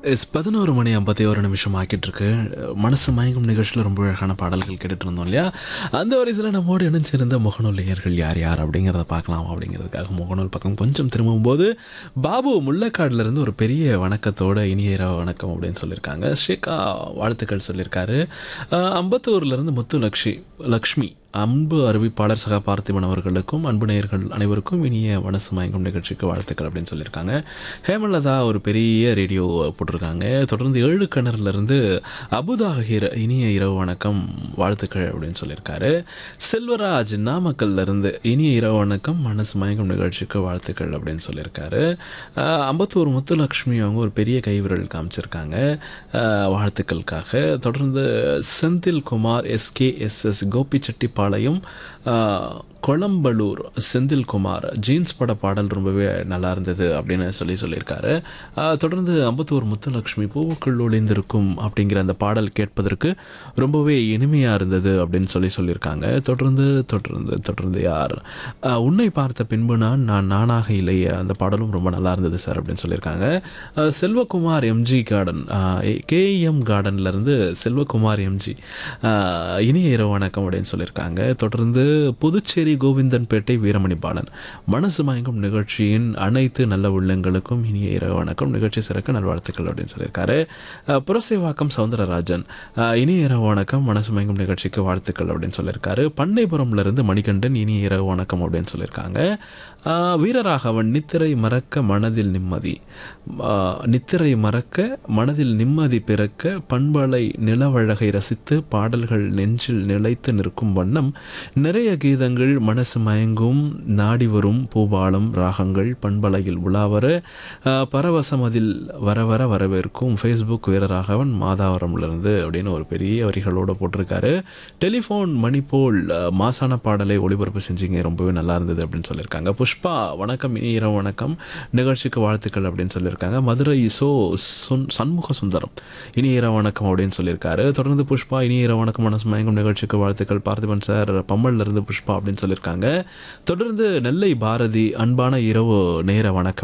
S பதினோரு மணி ஐம்பத்தி ஒரு நிமிஷம் ஆக்கிட்டு இருக்கு மனசு மயங்கும் நிகழ்ச்சியில் ரொம்ப அழகான பாடல்கள் கேட்டுட்டு இருந்தோம் இல்லையா அந்த வரிசையில் நம்மோடு இணைஞ்சிருந்த முகநூல் நேயர்கள் யார் யார் அப்படிங்கிறத பார்க்கலாம் அப்படிங்கிறதுக்காக முகநூல் பக்கம் கொஞ்சம் திரும்பும்போது பாபு முல்லைக்காடுல இருந்து ஒரு பெரிய வணக்கத்தோட இனிய இரவு வணக்கம் அப்படின்னு சொல்லியிருக்காங்க ஸ்ரீகா வாழ்த்துக்கள் சொல்லியிருக்காரு அஹ், அம்பத்தூர்லேருந்து முத்து லக்ஷி லக்ஷ்மி அன்பு அறிவிப்பாளர் சகா பார்த்திபன் அவர்களுக்கும் அன்பு நேயர்கள் அனைவருக்கும் இனிய மனசு மயங்கும் நிகழ்ச்சிக்கு வாழ்த்துக்கள் அப்படின்னு சொல்லியிருக்காங்க ஹேமலதா ஒரு பெரிய ரேடியோ போட்டிருக்காங்க தொடர்ந்து ஏழு கிணறுலேருந்து அபுதாகிர் இனிய இரவு வணக்கம் வாழ்த்துக்கள் அப்படின்னு சொல்லியிருக்காரு செல்வராஜ் நாமக்கல்ல இருந்து இனிய இரவு வணக்கம் மனசு மயங்கும் நிகழ்ச்சிக்கு வாழ்த்துக்கள் அப்படின்னு சொல்லியிருக்காரு அஹ், அம்பத்தூர் முத்துலக்ஷ்மி அவங்க ஒரு பெரிய கைவிரல் காமிச்சிருக்காங்க அஹ், வாழ்த்துக்களுக்காக தொடர்ந்து செந்தில் குமார் எஸ்கேஎஸ்எஸ் கோபிச்செட்டிப்பாளையம் அஹ், கொளம்பலூர் செந்தில்குமார் ஜீன்ஸ் பட பாடல் ரொம்பவே நல்லா இருந்தது அப்படின்னு சொல்லி சொல்லியிருக்காரு அஹ், தொடர்ந்து அம்பத்தூர் முத்துலக்ஷ்மி பூவுக்குள் ஒளிந்திருக்கும் அப்படிங்கிற அந்த பாடல் கேட்பதற்கு ரொம்பவே இனிமையாக இருந்தது அப்படின்னு சொல்லி சொல்லியிருக்காங்க தொடர்ந்து தொடர்ந்து தொடர்ந்து யார் அஹ், உன்னை பார்த்த பின்பு நான் நான் நானாக இல்லையே அந்த பாடலும் ரொம்ப நல்லா இருந்தது சார் அப்படின்னு சொல்லியிருக்காங்க அஹ், செல்வகுமார் எம்ஜி கார்டன் கேஎம் கார்டன்லேருந்து செல்வகுமார் எம்ஜி அஹ், இனிய இரவு வணக்கம் அப்படின்னு சொல்லியிருக்காங்க தொடர்ந்து புதுச்சேரி கோவிந்தன்பேட்டை வீரமணி பாலன் மனசு மயங்கும் நிகழ்ச்சியின் அனைத்து நல்ல உள்ளங்களுக்கும் இனிய இரவு வணக்கம் நிகழ்ச்சி சிறக்க நல்வாழ்த்துக்கள் அப்படின்னு சொல்லியிருக்காரு அஹ், புரசேவாக்கம் சவுந்தரராஜன் அஹ், இனிய இரவு வணக்கம் மனசு மயங்கும் நிகழ்ச்சிக்கு வாழ்த்துக்கள் அப்படின்னு சொல்லியிருக்காரு பண்ணைபுரம்ல இருந்து மணிகண்டன் இனிய இரவு வணக்கம் அப்படின்னு சொல்லியிருக்காங்க அஹ், வீரராகவன் நித்திரை மறக்க மனதில் நிம்மதி அஹ், நித்திரை மறக்க மனதில் நிம்மதி பிறக்க பண்பலை நிலவழகை ரசித்து பாடல்கள் நெஞ்சில் நிலைத்து நிற்கும் வண்ணம் நிறைய கீதங்கள் மனசு மயங்கும் நாடி வரும் பூபாலம் ராகங்கள் பண்பலையில் உலாவர அஹ், பரவசம் அதில் வர வர வரவேற்கும் ஃபேஸ்புக் வீரராகவன் மாதாவரம்லேருந்து அப்படின்னு ஒரு பெரிய வரிகளோடு போட்டிருக்காரு டெலிஃபோன் மணி போல் அஹ், மாசான பாடலை ஒளிபரப்பு செஞ்சீங்க ரொம்பவே நல்லா இருந்தது அப்படின்னு சொல்லியிருக்காங்க புஷ்பா வணக்கம் இனி இரவு வணக்கம் நிகழ்ச்சிக்கு வாழ்த்துக்கள் அப்படின்னு சொல்லியிருக்காங்க மதுரை சோ சுன் சண்முக சுந்தரம் இனி இரவு வணக்கம் அப்படின்னு சொல்லியிருக்காரு தொடர்ந்து புஷ்பா இனி இரவு வணக்கம் மனசு மயங்கும் நிகழ்ச்சிக்கு வாழ்த்துக்கள் பார்த்திபன் சார் பம்மல்ல இருந்து புஷ்பா அப்படின்னு சொல்லியிருக்காங்க தொடர்ந்து நெல்லை பாரதி அன்பான இரவு நேர வணக்கம்